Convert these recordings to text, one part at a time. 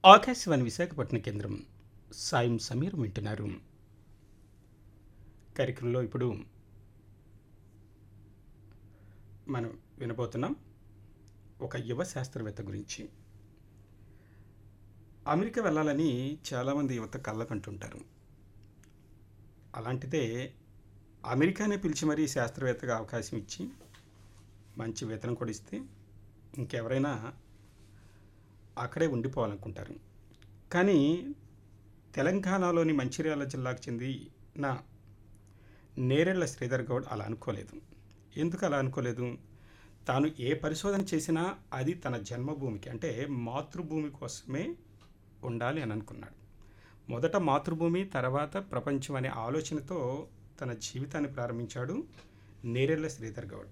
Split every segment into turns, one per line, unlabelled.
ఆకాశవాణి విశాఖపట్నం కేంద్రం సాయం సమీర్ వింటున్నారు కార్యక్రమంలో ఇప్పుడు మనం వినబోతున్నాం ఒక యువ శాస్త్రవేత్త గురించి అమెరికా వెళ్ళాలని చాలామంది యువత కళ్ళకంటుంటారు అలాంటిదే అమెరికానే పిలిచి మరీ శాస్త్రవేత్తగా అవకాశం ఇచ్చి మంచి వేతనం కూడా ఇస్తే ఇంకెవరైనా అక్కడే ఉండిపోవాలనుకుంటారు కానీ తెలంగాణలోని మంచిర్యాల జిల్లాకు చెందిన నేరెళ్ల శ్రీధర్ గౌడ్ అలా అనుకోలేదు ఎందుకు అలా అనుకోలేదు తాను ఏ పరిశోధన చేసినా అది తన జన్మభూమికి అంటే మాతృభూమి కోసమే ఉండాలి అని అనుకున్నాడు మొదట మాతృభూమి తర్వాత ప్రపంచం అనే ఆలోచనతో తన జీవితాన్ని ప్రారంభించాడు నేరెళ్ల శ్రీధర్ గౌడ్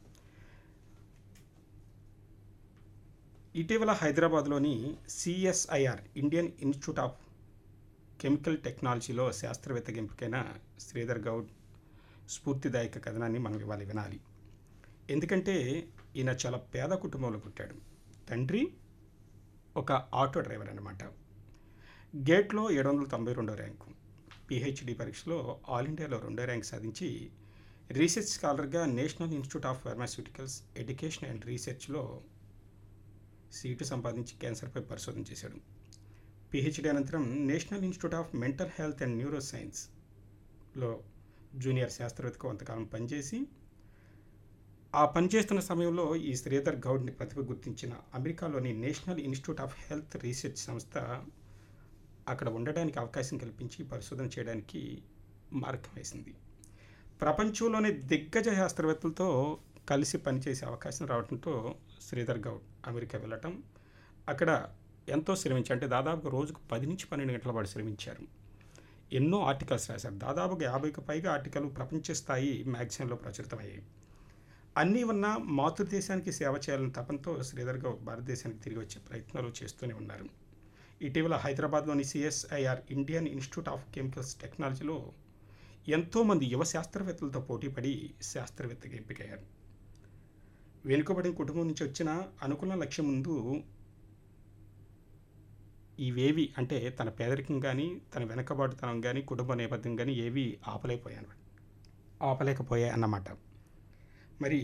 ఇటీవల హైదరాబాద్లోని CSIR Indian institute of chemical టెక్నాలజీలో శాస్త్రవేత్తగా ఎంపికైన శ్రీధర్ గౌడ్ స్ఫూర్తిదాయక కథనాన్ని మనం ఇవాళ వినాలి ఎందుకంటే ఈయన చాలా పేద కుటుంబంలో పుట్టాడు తండ్రి ఒక ఆటో డ్రైవర్ అనమాట గేట్లో ఏడు వందల తొంభై రెండో ర్యాంకు పిహెచ్డి పరీక్షలో ఆల్ ఇండియాలో రెండో ర్యాంక్ సాధించి రీసెర్చ్ స్కాలర్గా national institute of pharmaceuticals education and రీసెర్చ్లో సీటు సంపాదించి క్యాన్సర్పై పరిశోధన చేశాడు పిహెచ్డి అనంతరం national institute of mental health and neuro సైన్స్లో జూనియర్ శాస్త్రవేత్తగా కొంతకాలం పనిచేసి ఆ పనిచేస్తున్న సమయంలో ఈ శ్రీధర్ గౌడ్ని ప్రతిభ గుర్తించిన అమెరికాలోని national institute of health research సంస్థ అక్కడ ఉండడానికి అవకాశం కల్పించి పరిశోధన చేయడానికి మార్గం వేసింది ప్రపంచంలోని దిగ్గజ శాస్త్రవేత్తలతో కలిసి పనిచేసే అవకాశం రావడంతో శ్రీధర్ గౌడ్ అమెరికా వెళ్ళటం అక్కడ ఎంతో శ్రమించి అంటే దాదాపు రోజుకు పది నుంచి పన్నెండు గంటల పాటు శ్రమించారు ఎన్నో ఆర్టికల్స్ రాశారు దాదాపుగా యాభైకి పైగా ఆర్టికల్ ప్రపంచ స్థాయి మ్యాగజైన్లో ప్రచురితమయ్యాయి అన్నీ ఉన్న మాతృదేశానికి సేవ చేయాలని తపంతో శ్రీధర్ గౌడ్ భారతదేశానికి తిరిగి వచ్చే ప్రయత్నాలు చేస్తూనే ఉన్నారు ఇటీవల హైదరాబాద్లోని CSIR Indian institute of chemicals టెక్నాలజీలో ఎంతోమంది యువ శాస్త్రవేత్తలతో పోటీపడి శాస్త్రవేత్తగా ఎంపికయ్యారు వెనుకబడిన కుటుంబం నుంచి వచ్చిన అనుకున్న లక్ష్యం ముందు ఇవేవి అంటే తన పేదరికం కానీ తన వెనకబాటుతనం కానీ కుటుంబ నేపథ్యం కానీ ఏవి ఆపలేకపోయాను ఆపలేకపోయాయి అన్నమాట మరి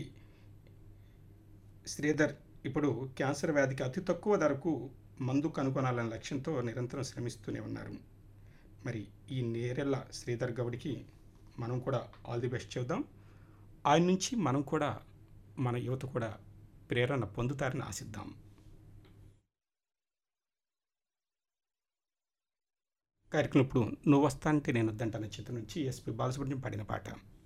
శ్రీధర్ ఇప్పుడు క్యాన్సర్ వ్యాధికి అతి తక్కువ ధరకు మందు కనుగొనాలనే లక్ష్యంతో నిరంతరం శ్రమిస్తూనే ఉన్నారు మరి ఈ నేరెళ్ళ శ్రీధర్ గౌడికి మనం కూడా ఆల్ ది బెస్ట్ చెబుదాం ఆయన నుంచి మనం కూడా మన యువత కూడా ప్రేరణ పొందుతారని ఆశిద్దాం కార్యక్రమం ఇప్పుడు నువ్వు వస్తా అంటే నేను వద్దంటాన చిత్రం నుంచి ఎస్పి బాలసుబ్రహ్మణ్యం పాడిన పాట